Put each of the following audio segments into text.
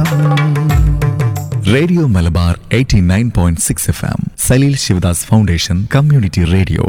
radio Malabar 89.6 F M Saleel Sivadas foundation community radio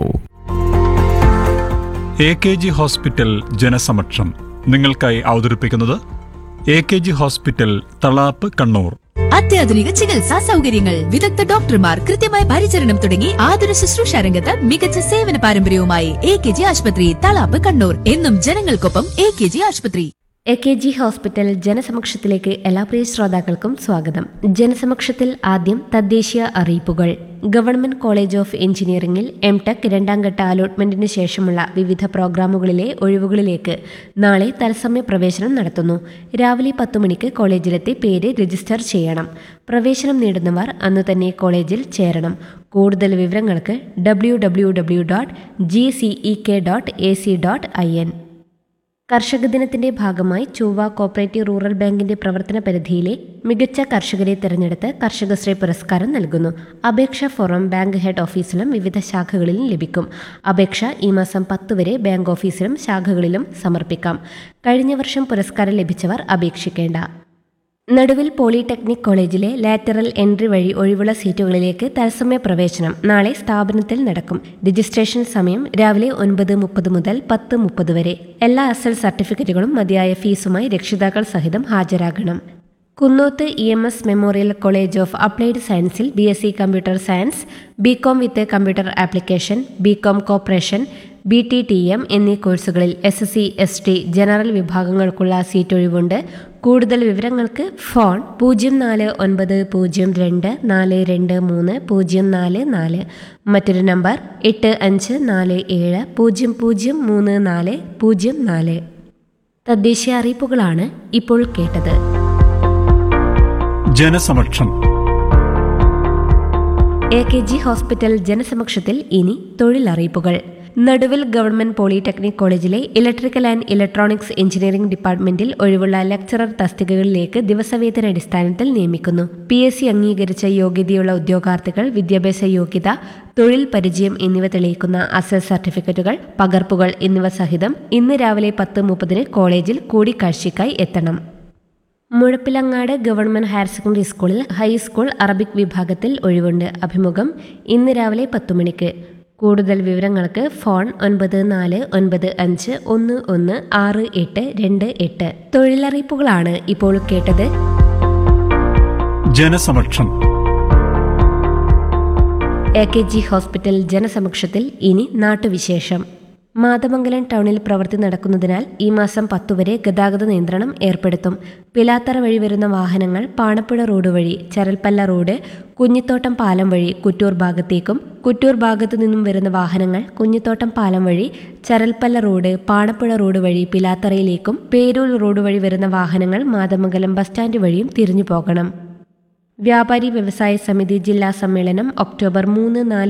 A K G hospital ജനസമക്ഷം നിങ്ങൾക്കായി അവതരിപ്പിക്കുന്നത് A K G hospital Thalap Kannur അത്യാധുനിക ചികിത്സാ സൗകര്യങ്ങൾ വിദഗ്ധ ഡോക്ടർമാർ കൃത്യമായ പരിചരണം തുടങ്ങി ആതുര ശുശ്രൂഷ രംഗത്ത് മികച്ച സേവന പാരമ്പര്യവുമായി എ കെ ജി ആശുപത്രി തളാപ്പ് കണ്ണൂർ എന്നും ജനങ്ങൾക്കൊപ്പം എ കെ ജി ആശുപത്രി എ കെ ജി ഹോസ്പിറ്റൽ ജനസമക്ഷത്തിലേക്ക് എല്ലാ പ്രിയ ശ്രോതാക്കൾക്കും സ്വാഗതം ജനസമക്ഷത്തിൽ ആദ്യം തദ്ദേശീയ അറിയിപ്പുകൾ ഗവൺമെന്റ് കോളേജ് ഓഫ് എഞ്ചിനീയറിംഗിൽ എം ടെക് രണ്ടാം ഘട്ട അലോട്ട്മെന്റിന് ശേഷമുള്ള വിവിധ പ്രോഗ്രാമുകളിലെ ഒഴിവുകളിലേക്ക് നാളെ തത്സമയ പ്രവേശനം നടത്തുന്നു രാവിലെ പത്ത് മണിക്ക് കോളേജിലെത്തി പേര് രജിസ്റ്റർ ചെയ്യണം പ്രവേശനം നേടുന്നവർ അന്നു തന്നെ കോളേജിൽ ചേരണം കൂടുതൽ വിവരങ്ങൾക്ക് W W W dot G CE K dot A C dot I N കർഷക ദിനത്തിന്റെ ഭാഗമായി ചൊവ്വ കോപ്പറേറ്റീവ് റൂറൽ ബാങ്കിന്റെ പ്രവർത്തന പരിധിയിലെ മികച്ച കർഷകരെ തിരഞ്ഞെടുത്ത് കർഷകശ്രീ പുരസ്കാരം നൽകുന്നു അപേക്ഷ ഫോറം ബാങ്ക് ഹെഡ് ഓഫീസിലും വിവിധ ശാഖകളിലും ലഭിക്കും അപേക്ഷ ഈ മാസം പത്ത് വരെ ബാങ്ക് ഓഫീസിലും ശാഖകളിലും സമർപ്പിക്കാം കഴിഞ്ഞ വർഷം പുരസ്കാരം ലഭിച്ചവർ അപേക്ഷിക്കേണ്ട നടുവിൽ പോളിടെക്നിക് കോളേജിലെ ലാറ്ററൽ എൻട്രി വഴി ഒഴിവുള്ള സീറ്റുകളിലേക്ക് തത്സമയ പ്രവേശനം നാളെ സ്ഥാപനത്തിൽ നടക്കും രജിസ്ട്രേഷൻ സമയം രാവിലെ ഒൻപത് മുപ്പത് മുതൽ പത്ത് മുപ്പത് വരെ എല്ലാ അസൽ സർട്ടിഫിക്കറ്റുകളും മതിയായ ഫീസുമായി രക്ഷിതാക്കൾ സഹിതം ഹാജരാകണം Kunnoth E M S memorial college of applied സയൻസിൽ B S C computer science B com with computer application B com cooperation B T T M എന്നീ കോഴ്സുകളിൽ S S C S T general വിഭാഗങ്ങൾക്കുള്ള സീറ്റ് ഒഴിവുണ്ട് കൂടുതൽ വിവരങ്ങൾക്ക് phone പൂജ്യം നാല് ഒൻപത് പൂജ്യം രണ്ട് നാല് രണ്ട് മൂന്ന് പൂജ്യം നാല് നാല് മറ്റൊരു നമ്പർ എട്ട് അഞ്ച് നാല് ഏഴ് പൂജ്യം പൂജ്യം മൂന്ന് നാല് പൂജ്യം നാല് തദ്ദേശീയ അറിയിപ്പുകളാണ് ഇപ്പോൾ കേട്ടത് ജനസമക്ഷം എ കെ ജി ഹോസ്പിറ്റൽ ജനസമക്ഷത്തിൽ ഇനി തൊഴിലറിയിപ്പുകൾ നടുവിൽ ഗവൺമെന്റ് പോളിടെക്നിക് കോളേജിലെ ഇലക്ട്രിക്കൽ ആൻഡ് ഇലക്ട്രോണിക്സ് എഞ്ചിനീയറിംഗ് ഡിപ്പാർട്ട്മെന്റിൽ ഒഴിവുള്ള ലെക്ചറർ തസ്തികകളിലേക്ക് ദിവസവേതന അടിസ്ഥാനത്തിൽ നിയമിക്കുന്നു പി എസ് സി അംഗീകരിച്ച യോഗ്യതയുള്ള ഉദ്യോഗാർത്ഥികൾ വിദ്യാഭ്യാസ യോഗ്യത തൊഴിൽ പരിചയം എന്നിവ തെളിയിക്കുന്ന അസൽ സർട്ടിഫിക്കറ്റുകൾ പകർപ്പുകൾ എന്നിവ സഹിതം ഇന്ന് രാവിലെ പത്ത് മുപ്പതിന് കോളേജിൽ കൂടിക്കാഴ്ചയ്ക്കായി എത്തണം മുഴപ്പിലങ്ങാട് ഗവൺമെന്റ് ഹയർ സെക്കൻഡറി സ്കൂളിൽ ഹൈസ്കൂൾ അറബിക് വിഭാഗത്തിൽ ഒഴിവുണ്ട് അഭിമുഖം ഇന്ന് രാവിലെ പത്തു മണിക്ക് കൂടുതൽ വിവരങ്ങൾക്ക് ഫോൺ ഒൻപത് നാല് ഒൻപത് അഞ്ച് ഒന്ന് ഒന്ന് ആറ് എട്ട് രണ്ട് എട്ട് തൊഴിലറിയിപ്പുകളാണ് ഇപ്പോൾ കേട്ടത് ജനസമക്ഷം എ കെ ജി ഹോസ്പിറ്റൽ ജനസമക്ഷത്തിൽ ഇനി നാട്ടുവിശേഷം മാതമംഗലം ടൗണിൽ പ്രവൃത്തി നടക്കുന്നതിനാൽ ഈ മാസം പത്തുവരെ ഗതാഗത നിയന്ത്രണം ഏർപ്പെടുത്തും പിലാത്തറ വഴി വരുന്ന വാഹനങ്ങൾ പാണപ്പുഴ റോഡ് വഴി ചരൽപ്പല്ല റോഡ് കുഞ്ഞിത്തോട്ടം പാലം വഴി കുറ്റൂർ ഭാഗത്തേക്കും കുറ്റൂർ ഭാഗത്തു നിന്നും വരുന്ന വാഹനങ്ങൾ കുഞ്ഞിത്തോട്ടം പാലം വഴി ചരൽപ്പല്ല റോഡ് പാണപ്പുഴ റോഡ് വഴി പിലാത്തറയിലേക്കും പേരൂർ റോഡ് വഴി വരുന്ന വാഹനങ്ങൾ മാതമംഗലം ബസ് സ്റ്റാൻഡ് വഴിയും തിരിഞ്ഞു പോകണം വ്യാപാരി വ്യവസായ സമിതി ജില്ലാ സമ്മേളനം ഒക്ടോബർ മൂന്ന് നാല്